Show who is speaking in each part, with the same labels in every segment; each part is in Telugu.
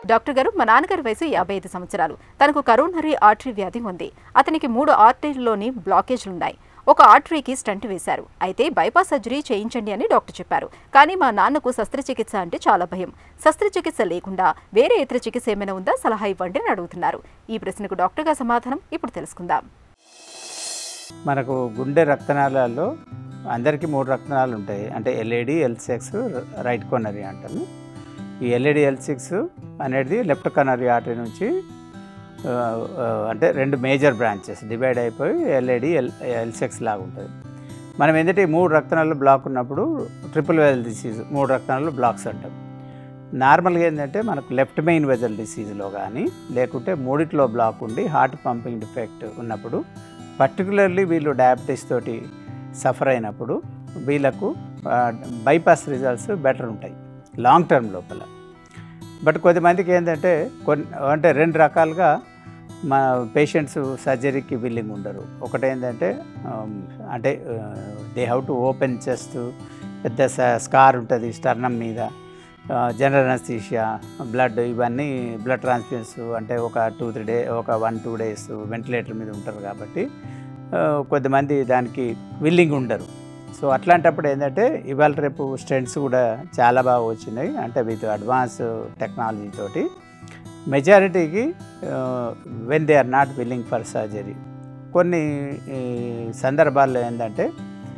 Speaker 1: డాక్టర్ గారు మా నాన్నగారి వయసు యాభై ఐదు సంవత్సరాలు తనకు కరోనరీ ఆర్టరీ వ్యాధి ఉంది అతనికి మూడు ఆర్టరీలోని బ్లాకేజ్లున్నాయి ఒక ఆర్టరీకి స్టంట్ వేశారు అయితే బైపాస్ సర్జరీ చేయించండి అని డాక్టర్ చెప్పారు కానీ మా నాన్నకు శస్త్రచికిత్స అంటే చాలా భయం శస్త్రచికిత్స లేకుండా వేరే ఇతర చికిత్స ఏమైనా ఉందా సలహా ఇవ్వండి అని అడుగుతున్నారు ఈ ప్రశ్నకు డాక్టర్ గారి సమాధానం ఇప్పుడు తెలుసుకుందాం
Speaker 2: మనకు గుండె రక్తనాళాల్లో అందరికీ మూడు రక్తనాళాలు ఉంటాయి అంటే LAD L six right coronary అంటాము ఈ ఎల్ఏడి ఎల్ సిక్స్ అనేది లెఫ్ట్ కనరీ ఆర్టరీ నుంచి ఆ, ఆ, అంటే రెండు మేజర్ బ్రాంచెస్ డివైడ్ అయిపోయి ఎల్ఏడి ఎల్ ఎల్ సిక్స్ లాగా ఉంటుంది మనం ఏంటంటే ఈ మూడు రక్తనాళాలు బ్లాక్ ఉన్నప్పుడు ట్రిపుల్ వెజల్ డిసీజ్ మూడు రక్తనాళాలు బ్లాక్స్ అంటాం నార్మల్గా ఏంటంటే మనకు లెఫ్ట్ మెయిన్ వెజల్ డిసీజ్లో కానీ లేకుంటే మూడిట్లో బ్లాక్ ఉండి హార్ట్ పంపింగ్ డిఫెక్ట్ ఉన్నప్పుడు పర్టికులర్లీ వీళ్ళు డయాబెటీస్ తోటి సఫర్ అయినప్పుడు వీళ్ళకు బైపాస్ రిజల్ట్స్ బెటర్ ఉంటాయి లాంగ్ టర్మ్ లోపల బట్ కొద్దిమందికి ఏంటంటే కొన్ని అంటే రెండు రకాలుగా మా పేషెంట్స్ సర్జరీకి విల్లింగ్ ఉండరు ఒకటి ఏంటంటే ఆమ్, అంటే they have to open chest పెద్ద స్కార్ ఉంటుంది స్టర్నం మీద జనరల్ అనస్థీషియా బ్లడ్ ఇవన్నీ బ్లడ్ ట్రాన్స్ఫ్యూన్స్ అంటే ఒక టూ త్రీ డే ఒక వన్ టూ డేస్ వెంటిలేటర్ మీద ఉంటారు కాబట్టి ఆ, కొద్దిమంది దానికి విల్లింగ్ ఉండరు సో అట్లాంటప్పుడు ఏంటంటే ఇవాళ రేపు స్టెంట్స్ కూడా చాలా బాగా వచ్చినాయి అంటే విత్ అడ్వాన్స్ టెక్నాలజీ తోటి మెజారిటీకి when they are not willing for surgery కొన్ని ఈ, సందర్భాల్లో ఏంటంటే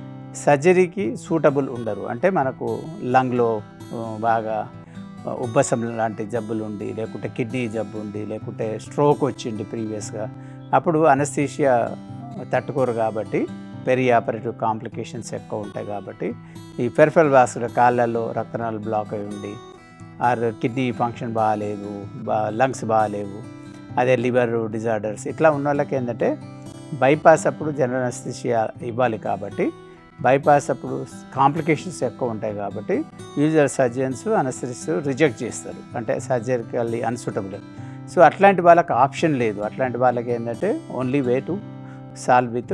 Speaker 2: సర్జరీకి సూటబుల్ ఉండరు అంటే మనకు లంగ్లో ఆ, బాగా ఆ, ఉబ్బసం లాంటి జబ్బులు ఉండి లేకుంటే కిడ్నీ జబ్బు ఉండి లేకుంటే స్ట్రోక్ వచ్చింది ప్రీవియస్గా అప్పుడు అనస్థీషియా తట్టుకోరు కాబట్టి పెరి ఆపరేటివ్ కాంప్లికేషన్స్ ఎక్కువ ఉంటాయి కాబట్టి ఈ పెర్ఫెల్ వాసుల కాళ్ళల్లో రక్తనాలు బ్లాక్ అయి ఉండి ఆర్ కిడ్నీ ఫంక్షన్ బాగాలేదు బా లంగ్స్ బాగాలేవు అదే లివర్ డిజార్డర్స్ ఇట్లా ఉన్న వాళ్ళకి ఏంటంటే బైపాస్ అప్పుడు జనరల్ అనస్థిషియా ఇవ్వాలి కాబట్టి బైపాస్ అప్పుడు కాంప్లికేషన్స్ ఎక్కువ ఉంటాయి కాబట్టి యూజువల్ సర్జన్స్ అనస్థిస్ రిజెక్ట్ చేస్తారు అంటే సర్జరికల్లీ అన్సూటబుల్ సో అట్లాంటి వాళ్ళకి ఆప్షన్ లేదు అట్లాంటి వాళ్ళకి ఏంటంటే only way to solve with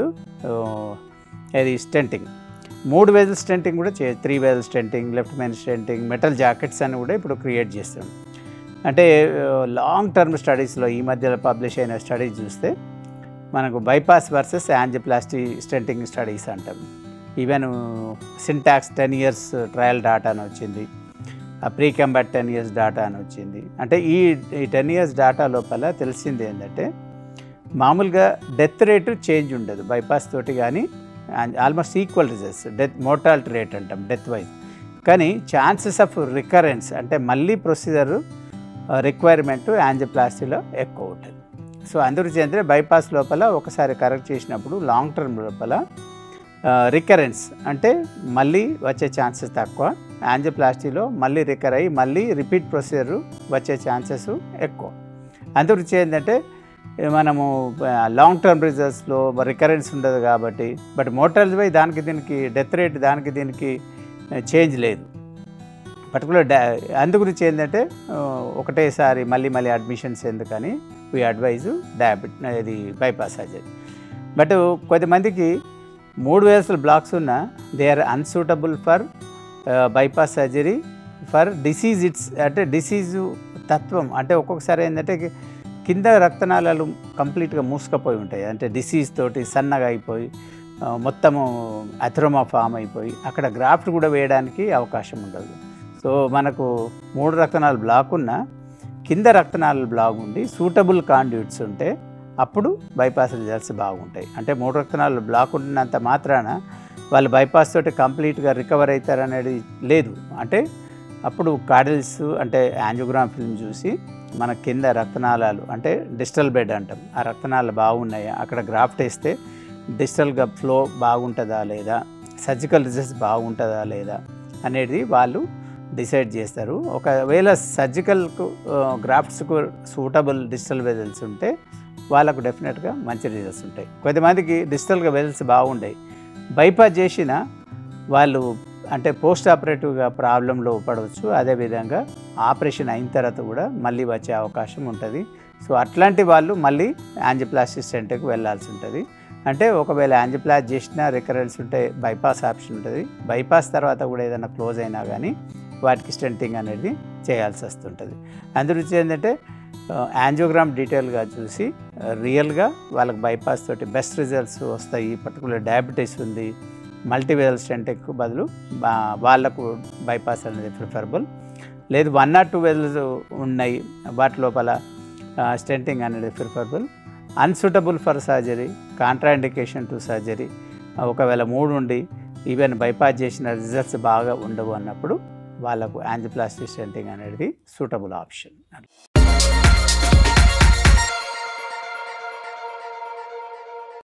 Speaker 2: ఇది స్టెంటింగ్ మూడు వేజల్ స్టెంటింగ్ కూడా చే three vessel stenting left main stenting metal jackets అని కూడా ఇప్పుడు క్రియేట్ చేస్తాం అంటే లాంగ్ టర్మ్ స్టడీస్లో ఈ మధ్యలో పబ్లిష్ అయిన స్టడీస్ చూస్తే మనకు bypass versus angioplasty stenting studies అంటాం even syntax ten years trial data అని వచ్చింది ఆ precombat ten years data అని వచ్చింది అంటే ఈ ఈ టెన్ ఇయర్స్ డాటా లోపల తెలిసింది ఏంటంటే మామూలుగా డెత్ రేటు చేంజ్ ఉండదు బైపాస్ తోటి కానీ almost equal results death mortality rate అంటాం డెత్ వైజ్ కానీ ఛాన్సెస్ ఆఫ్ రికరెన్స్ అంటే మళ్ళీ ప్రొసీజర్ రిక్వైర్మెంట్ యాంజియోప్లాస్టీలో ఎక్కువ ఉంటుంది సో అందుగురించి ఏంటంటే బైపాస్ లోపల ఒకసారి కరెక్ట్ చేసినప్పుడు లాంగ్ టర్మ్ లోపల రికరెన్స్ అంటే మళ్ళీ వచ్చే ఛాన్సెస్ తక్కువ యాంజియోప్లాస్టీలో మళ్ళీ రికర్ అయ్యి మళ్ళీ రిపీట్ ప్రొసీజర్ వచ్చే ఛాన్సెస్ ఎక్కువ అందుగురించి ఏంటంటే మనము లాంగ్ టర్మ్ రిజల్ట్స్లో రికరెన్స్ ఉండదు కాబట్టి బట్ మోటార్స్ పై దానికి దీనికి డెత్ రేట్ దానికి దీనికి చేంజ్ లేదు పర్టికులర్ డా అందుగురించి ఏంటంటే ఆ, ఒకటేసారి మళ్ళీ మళ్ళీ అడ్మిషన్స్ ఎందుకని వీ అడ్వైజు డయాబెట్ ఇది బైపాస్ సర్జరీ బట్ కొద్దిమందికి మూడు వేసల బ్లాక్స్ ఉన్న they are unsuitable for bypass surgery for disease it's అంటే డిసీజు తత్వం అంటే ఒక్కొక్కసారి ఏంటంటే కింద రక్తనాళాలు కంప్లీట్గా మూసుకపోయి ఉంటాయి అంటే డిసీజ్ తోటి సన్నగా అయిపోయి ఆ, మొత్తము అథ్రోమా ఫామ్ అయిపోయి అక్కడ గ్రాఫ్ట్ కూడా వేయడానికి అవకాశం ఉండదు సో మనకు మూడు రక్తనాళాలు బ్లాక్ ఉన్న కింద రక్తనాళాలు బ్లాక్ ఉండి సూటబుల్ కాండ్యూట్స్ ఉంటే అప్పుడు బైపాస్ రిజల్ట్స్ బాగుంటాయి అంటే మూడు రక్తనాళాలు బ్లాక్ ఉన్నంత మాత్రాన వాళ్ళు బైపాస్ తోటి కంప్లీట్గా రికవర్ అవుతారనేది లేదు అంటే అప్పుడు కార్డిల్స్ అంటే యాంజియోగ్రామ్ ఫిల్మ్ చూసి మన కింద రక్తనాళాలు అంటే డిజిటల్ బెడ్ అంటాం ఆ రక్తనాళాలు బాగున్నాయా అక్కడ గ్రాఫ్ట్ వేస్తే డిజిటల్గా ఫ్లో బాగుంటుందా లేదా సర్జికల్ రిజల్ట్స్ బాగుంటుందా లేదా అనేది వాళ్ళు డిసైడ్ చేస్తారు ఒకవేళ సర్జికల్కు గ్రాఫ్ట్స్కు సూటబుల్ డిజిటల్ వెజల్స్ ఉంటే వాళ్ళకు డెఫినెట్గా మంచి రిజల్ట్స్ ఉంటాయి కొంతమందికి డిజిటల్గా వెజల్స్ బాగుంటాయి బైపాస్ చేసిన వాళ్ళు అంటే పోస్ట్ ఆపరేటివ్గా ప్రాబ్లంలో పడవచ్చు అదేవిధంగా ఆపరేషన్ అయిన తర్వాత కూడా మళ్ళీ వచ్చే అవకాశం ఉంటుంది సో అట్లాంటి వాళ్ళు మళ్ళీ యాంజియోప్లాస్టిక్ సెంటర్కి వెళ్ళాల్సి ఉంటుంది అంటే ఒకవేళ యాంజియోప్లాస్ చేసినా రికరెన్స్ ఉంటే బైపాస్ ఆప్షన్ ఉంటుంది బైపాస్ తర్వాత కూడా ఏదైనా క్లోజ్ అయినా కానీ వాటికి స్టెంటింగ్ అనేది చేయాల్సి వస్తుంటుంది అందుగురించి ఏంటంటే యాంజియోగ్రామ్ డీటెయిల్గా చూసి రియల్గా వాళ్ళకి బైపాస్ తోటి బెస్ట్ రిజల్ట్స్ వస్తాయి పర్టికులర్ డయాబెటీస్ ఉంది మల్టీవేల్ స్టెంటింగ్కు బదులు బా- వాళ్ళకు బైపాస్ అనేది ప్రిఫరబుల్ లేదు వన్ ఆర్ టూ వెల్స్ ఉన్నాయి వాటి లోపల స్టెంటింగ్ అనేది preferable unsuitable for surgery contraindication to surgery ఒకవేళ మూడు ఉండి ఈవెన్ బైపాస్ చేసిన రిజల్ట్స్ బాగా ఉండవు అన్నప్పుడు వాళ్ళకు యాంజిప్లాస్టిక్ స్టెంటింగ్ అనేది సూటబుల్ ఆప్షన్